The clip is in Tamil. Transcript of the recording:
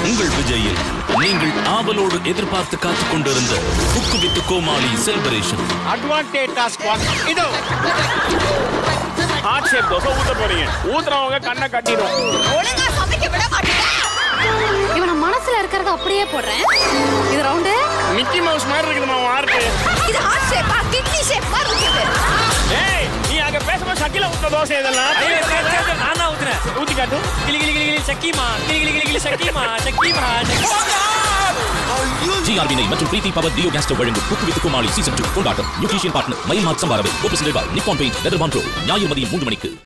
உங்கள் விஜயில் நீங்கள் ஆவலோடு எதிர்பார்த்து காத்துக் கொண்டிருந்த cook with Comali celebration advantage task one இதோ ஹார்ட் ஷேப் தோசை ஊத்த போறீங்க ஊத்துறவங்க கண்ணை கட்டிடும் ஒழுங்கா சமைக்க விட மாட்டேங்க இவன மனசுல இருக்கிறத அப்படியே போடுறேன் இது ரவுண்டு மிக்கி மவுஸ் மாதிரி இருக்குதுமா வார்த்தை இது ஹார்ட் ஷேப்பா கிட்னி ஷேப் மாதிரி இருக்குது ஏய் நீ அங்க பேசும்போது சக்கில ஊத்த தோசை இதெல்லாம் நான் தான் ஊத்துறேன் ஊத்தி காட்டு கிளி கிளி கிளி கிளி சக்கிமா கிளி கிளி கிளி கிளி சக்கிமா சக்கிமா ஜிஆர்பினை மற்றும் பிரீத்தி பவர் டியோ கேஸ்டர் வழங்கும் cook with Comali season two கொண்டாட்டம் நியூட்ரிஷன் பார்ட்னர் மயில் மார்க் சம்பாரவை கோபிசன் நிப்பான் பெயிண்ட் லெதர் பான் ப்ரோ ஞாயிறு மதியம் மூன்று மணிக்கு